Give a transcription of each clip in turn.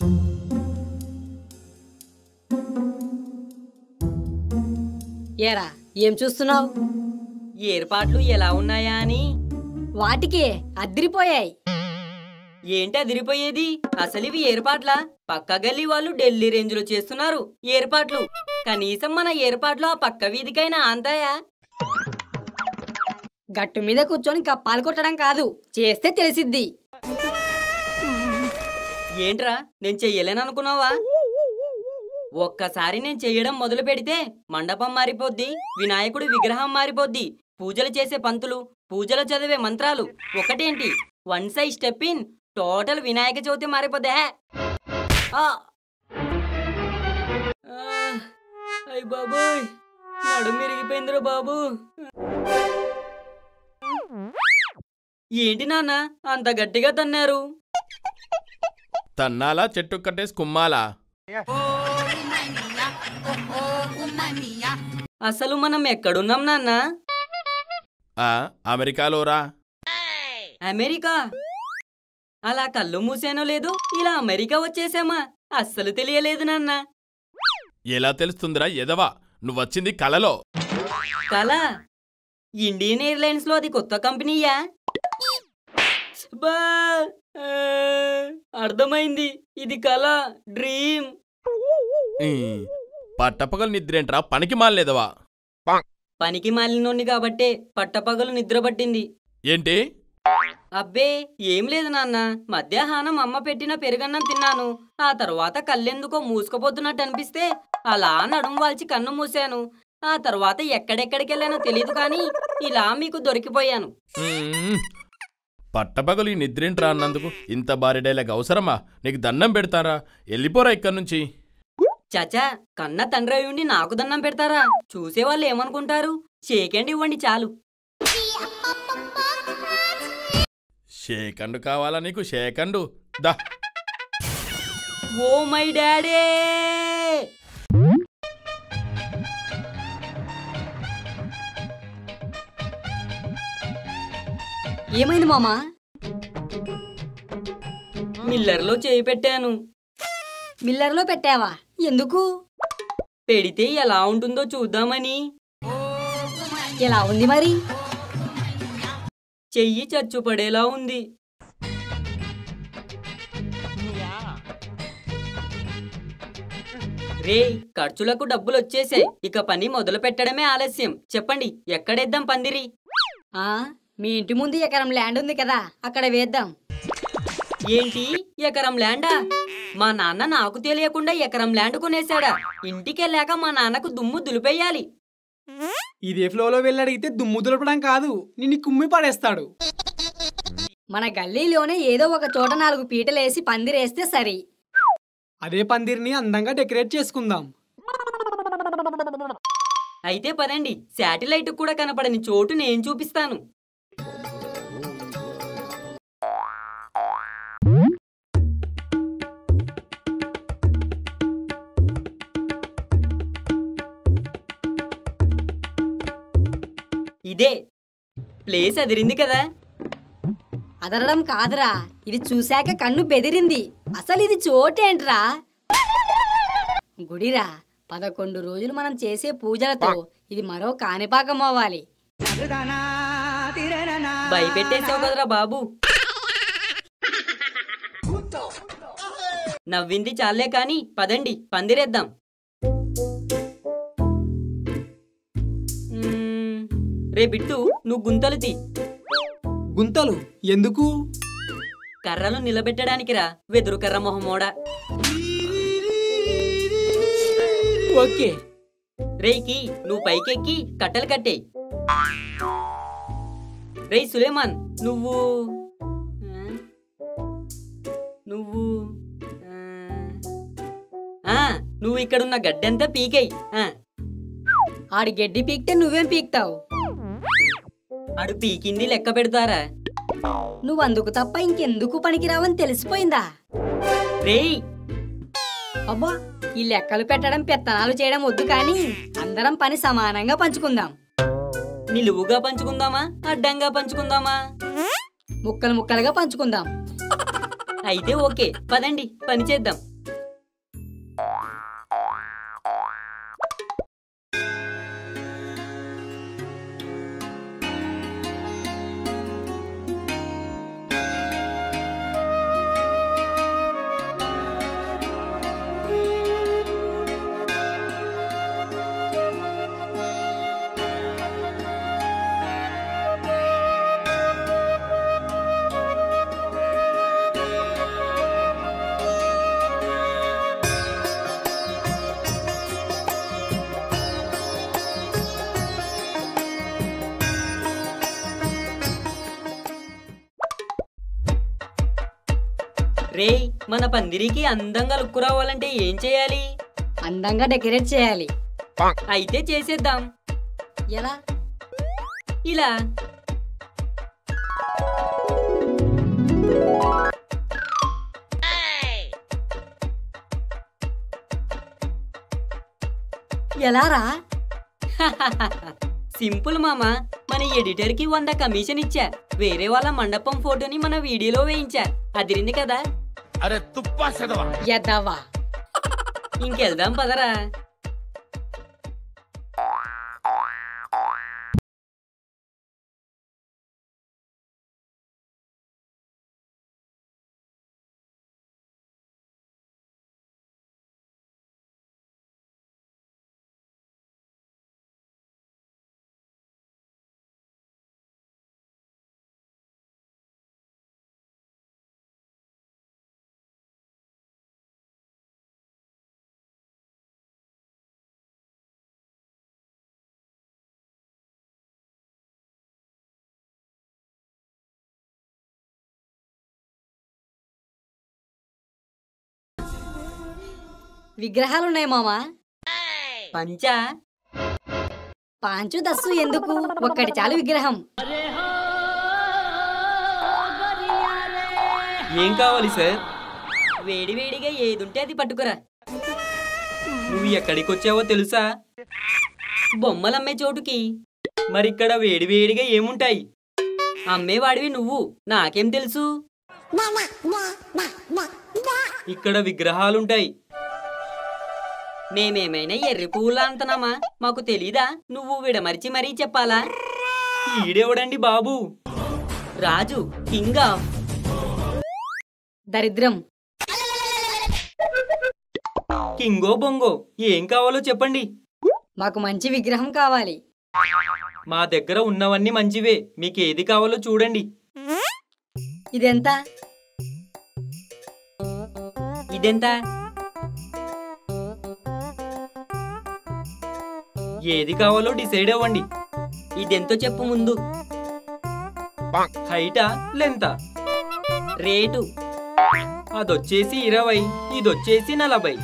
ఏరా ఏం చూస్తున్నావు ఏర్పాట్లు ఎలా ఉన్నాయా అని వాటికే అద్దిరిపోయాయి ఏంటి అదిరిపోయేది అసలు ఇవి ఏర్పాట్లా పక్క గల్లీ వాళ్ళు ఢిల్లీ రేంజ్ లో చేస్తున్నారు ఏర్పాట్లు కనీసం మన ఏర్పాట్లు ఆ పక్క వీధికైనా అంతాయా గట్టు మీద కూర్చొని కప్పాలు కొట్టడం కాదు చేస్తే తెలిసిద్ది ఏంట్రా నేను చెయ్యలేననుకున్నావా ఒక్కసారి నేను చెయ్యడం మొదలు పెడితే మండపం మారిపోద్ది వినాయకుడి విగ్రహం మారిపోద్ది పూజలు చేసే పంతులు పూజలు చదివే మంత్రాలు ఒకటేంటి వన్ సై step in total Vinayaka Chavithi మారిపోద్దే ఆ! ఆ! అయ్ బాబోయ్ నడుము విరిగిపోయిందిరా బాబు ఏంటి నాన్న అంత గట్టిగా తన్నారు తన్నాలా చెట్టు కట్టేసి కుమ్మాలా అసలు మనం ఎక్కడున్నాం నాన్న ఆ అమెరికాలోరా అమెరికా అలా కళ్ళు మూసానో లేదు ఇలా అమెరికా వచ్చేసామా అస్సలు తెలియలేదు నాన్న ఎలా తెలుస్తుందిరా ఎదవా నువ్వొచ్చింది కలలో కళ ఇండియన్ ఎయిర్లైన్స్ లో అది కొత్త కంపెనీయా బా ఆ, అర్థమైంది ఇది కళ డ్రీమ్ ఈ, పట్టపగలు నిద్రేంట్రా పనికి మాలేదవా పనికి మాలినోన్ని కాబట్టే పట్టపగలు నిద్ర పట్టింది ఏంటి అబ్బే ఏం లేదు నాన్న మధ్యాహ్నం అమ్మ పెట్టిన పెరుగన్నం తిన్నాను ఆ తర్వాత కళ్ళెందుకో మూసుకుపోతున్నట్టు అనిపిస్తే అలా నడుము వాల్చి కన్ను మూసాను ఆ తర్వాత ఎక్కడెక్కడికి వెళ్ళానో తెలియదు కానీ ఇలా మీకు దొరికిపోయాను మ్మ్. పట్టపగలు ఈ నిద్రేంట్రా అన్నందుకు ఇంత భారీ డైలాగ్ అవసరమా నీకు దండం పెడతారా వెళ్ళిపోరా ఇక్కడి నుంచి చచా కన్న తండ్రి అయి ఉండి నాకు దండం పెడతారా చూసేవాళ్ళు ఏమనుకుంటారు షేకండి ఇవ్వండి చాలు షేకండు కావాలా నీకు షేకండు దా ఓ మై డాడీ ఏమైంది మామా మిల్లర్లో చేయి పెట్టాను మిల్లర్లో పెట్టావా ఎందుకు పెడితే ఎలా ఉంటుందో చూద్దామని ఇలా ఉంది మరి చెయ్యి చచ్చుపడేలా ఉంది రే ఖర్చులకు డబ్బులు వచ్చేసాయి ఇక పని మొదలు పెట్టడమే ఆలస్యం చెప్పండి ఎక్కడేద్దాం పందిరి ఆ మీ ఇంటి ముందు ఎకరం ల్యాండ్ ఉంది కదా అక్కడ వేద్దాం ఏంటి ఎకరం ల్యాండా మా నాన్న నాకు తెలియకుండా ఎకరం ల్యాండ్ కొనేశాడా ఇంటికెళ్ళాక మా నాన్నకు దుమ్ము దులిపేయాలి ఇదే ఫ్లోలో వెళ్ళి అడిగితే దుమ్ము దులపడం కాదు నిన్ను కుమ్మి పడేస్తాడు మన గల్లీలోనే ఏదో ఒక చోట నాలుగు పీటలేసి పందిరేస్తే సరి అదే పందిరిని అందంగా డెకరేట్ చేసుకుందాం అయితే పదండి శాటిలైట్ కూడా కనపడని చోటు నేను చూపిస్తాను ఇదే ప్లేస్ అదిరింది కదా అదరడం కాదురా ఇది చూశాక కన్ను బెదిరింది అసలు ఇది చోటేంట్రా గుడిరా పదకొండు రోజులు మనం చేసే పూజలతో ఇది మరో కాణిపాకం అవ్వాలి భయపెట్టేసావు కదరా బాబు నవ్వింది చాలే కాని పదండి పందిరేద్దాం మ్మ్, రే బిట్టు నువ్వు గుంతలు తీ గుంతలు ఎందుకు కర్రలు నిలబెట్టడానికిరా వెదురు కర్ర మొహమోడా ఓకే రేయ్కి నువ్వు పైకెక్కి కట్టెలు కట్టేయి రేయ్ సులేమాన్ నువ్వు ఆ? నువ్వు ఆ? ఆ, నువ్వు ఇక్కడున్న గడ్డంతా పీకేయి ఆ, ఆడి గడ్డి పీకితే నువ్వేం పీక్తావు అడు పీకింది లెక్క పెడతారా నువ్వు అందుకు తప్ప ఇంకెందుకు పనికిరావని తెలిసిపోయిందా రేయ్ అబ్బా ఈ లెక్కలు పెట్టడం పెత్తనాలు చేయడం వద్దు కానీ అందరం పని సమానంగా పంచుకుందాం నిలువుగా పంచుకుందామా అడ్డంగా పంచుకుందామా ముక్కలు ముక్కలుగా పంచుకుందాం అయితే ఓకే పదండి పని చేద్దాం రేయ్ మన పందిరికి అందంగా లుక్కు రావాలంటే ఏం చేయాలి అందంగా డెకరేట్ చేయాలి అయితే చేసేద్దాం ఎలా ఇలా ఎలా రా సింపుల్ మామ మన ఎడిటర్ కి వంద కమిషన్ ఇచ్చా వేరే వాళ్ళ మండపం ఫోటోని మన వీడియోలో వేయించా అదిరింది కదా అరే తుప్పా సెదవా ఎదవా ఇంకెళ్దాం పదరా విగ్రహాలు ఉన్నాయి మామా పంచా పాంచు దస్సు ఎందుకు ఒక్కటి చాలు విగ్రహం ఏం కావాలి సార్ వేడివేడిగా ఏదుంటే అది పట్టుకురా నువ్వు ఎక్కడికి వచ్చావో తెలుసా బొమ్మలమ్మే చోటుకి మరిక్కడ వేడివేడిగా ఏముంటాయి అమ్మేవాడివి నువ్వు నాకేం తెలుసు ఇక్కడ విగ్రహాలుంటాయి మేమేమైనా ఎర్రి పువ్వులా అంతనామా మాకు తెలీదా నువ్వు విడమరిచి మరీ చెప్పాలా ఈడెవడండి బాబు రాజు కింగ్ ఆఫ్ దరిద్రం కింగో బొంగో ఏం కావాలో చెప్పండి మాకు మంచి విగ్రహం కావాలి మా దగ్గర ఉన్నవన్నీ మంచివే మీకు ఏది కావాలో చూడండి ఇదెంత ఇదెంత ఏది కావాలో డిసైడ్ అవ్వండి ఇదెంతో చెప్పు ముందు హైటా లెంతా రేటు అదొచ్చేసి ఇరవై ఇదొచ్చేసి నలభై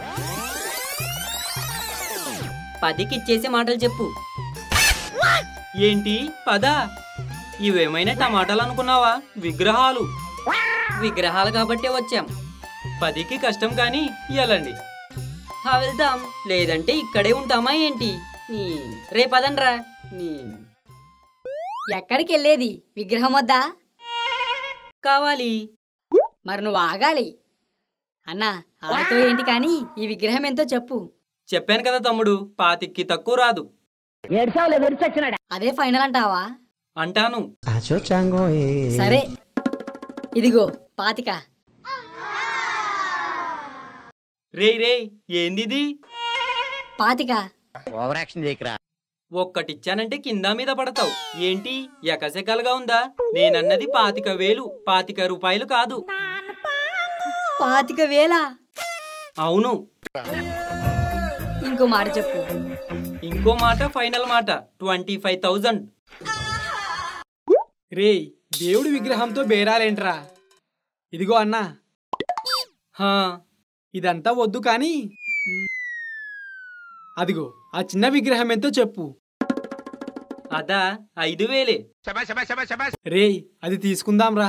పదికిచ్చేసి మాటలు చెప్పు ఏంటి పద ఇవేమైనా టమాటాలు అనుకున్నావా విగ్రహాలు విగ్రహాలు కాబట్టే వచ్చాం పదికి కష్టం కానీ ఇవ్వాలండి వెళ్దాం లేదంటే ఇక్కడే ఉంటామా ఏంటి నీ రేపదండ్రా నీ ఎక్కడికి వెళ్ళేది విగ్రహం వద్దా కావాలి మరి నువ్వు ఆగాలి అన్నా ఆతో ఏంటి కానీ ఈ విగ్రహం ఎంతో చెప్పు చెప్పాను కదా తమ్ముడు పాతిక్కి తక్కువ రాదు అదే ఫైనల్ అంటావా అంటాను సరే ఇదిగో పాతిక రేయ్ రేయ్ ఏందిది పాతిక ఒక్కటిచ్చానంటే కింద మీద పడతావు ఏంటి ఎకసెకలుగా ఉందా నేనన్నది పాతిక వేలు పాతిక రూపాయలు కాదు పాతిక వేల అవును ఇంకో మాట చెప్పు ఇంకో మాట ఫైనల్ మాట ట్వంటీ ఫైవ్ థౌజండ్ రేయ్ దేవుడి విగ్రహంతో బేరాలేంట్రా ఇదిగో అన్నా ఇదంతా వద్దు కానీ మ్, అదిగో ఆ చిన్న విగ్రహం ఎంతో చెప్పు అదా ఐదు వేలే రేయ్ అది తీసుకుందాంరా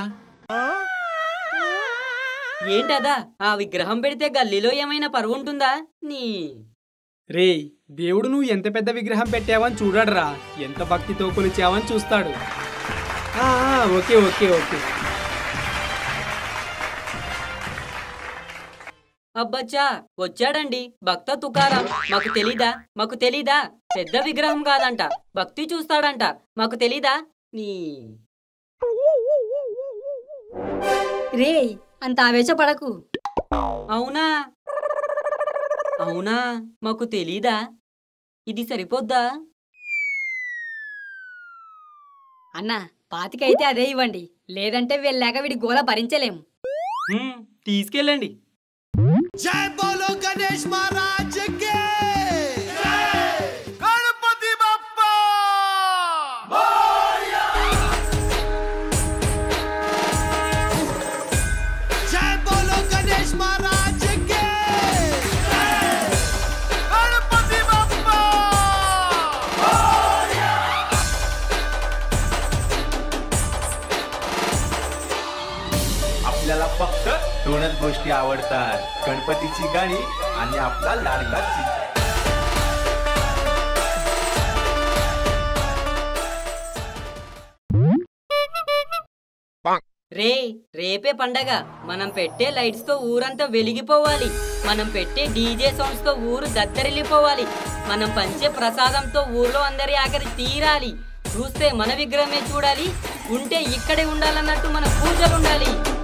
ఏంటదా ఆ విగ్రహం పెడితే గల్లీలో ఏమైనా పరువు ఉంటుందా నీ రేయ్ దేవుడు నువ్వు ఎంత పెద్ద విగ్రహం పెట్టావని చూడడురా ఎంత భక్తితో కొలిచావని చూస్తాడు ఆ, ఆ, ఓకే ఓకే ఓకే అబ్బచ్చా వచ్చాడండి భక్త తుకారాం మాకు తెలీదా మాకు తెలీదా పెద్ద విగ్రహం కాదంట భక్తి చూస్తాడంట మాకు తెలీదా నీ రేయ్ అంత ఆవేశపడకు అవునా అవునా మాకు తెలీదా ఇది సరిపోద్దా అన్నా పాతిక అయితే అదే ఇవ్వండి లేదంటే వెళ్ళాక వీడి గోల భరించలేం హ్మ్, తీసుకెళ్ళండి జై బోలో గణేష్ మహారాజ్ కి గణపతి బప్పా జై బోలో गोष्टी आवडतात गणपतीची गाणी आणि आपला लाडका चिंच రే రేపే పండగ మనం పెట్టే లైట్స్ తో ఊరంతా వెలిగిపోవాలి మనం పెట్టే డీజే సాంగ్స్ తో ఊరు దద్దరిల్లిపోవాలి మనం పంచే ప్రసాదంతో ఊర్లో అందరి ఆఖరి తీరాలి చూస్తే మన విగ్రహమే చూడాలి ఉంటే ఇక్కడే ఉండాలన్నట్టు మన పూజలు ఉండాలి